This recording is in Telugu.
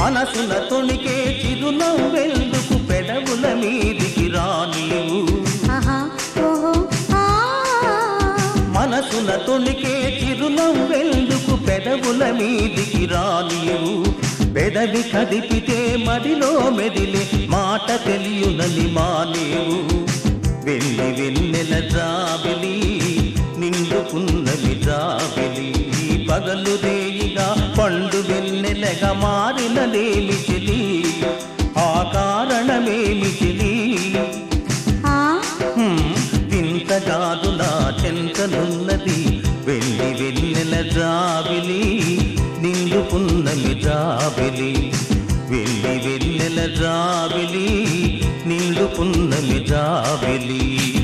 మనసున తొణికే చిరునవ్వెందుకు పెదవుల మీదికి రానివు ఆహా ఓహో ఆ మనసున తొణికే చిరునవ్వెందుకు పెదవుల మీదికి రానివు పెదవి కదిపితే మదిలో మెదిలే మాట తెలియునని మానేవు వెళ్ళి వెన్నెల జాబిలి నిండుకున్నవి జాబిలి పగలు రేయిగా పండు వెన్నెలగా మారినదేమి చెలి ఆ కారణమేమి చెలి ఆ హ్మ్, వింతగాదు నా చెంతనున్నది వెళ్ళి వెన్నెల జాబిలి నిండుకున్నమి జాబిలి వెళ్ళి వెన్నెల జాబిలి నిండుకున్నమి జాబిలి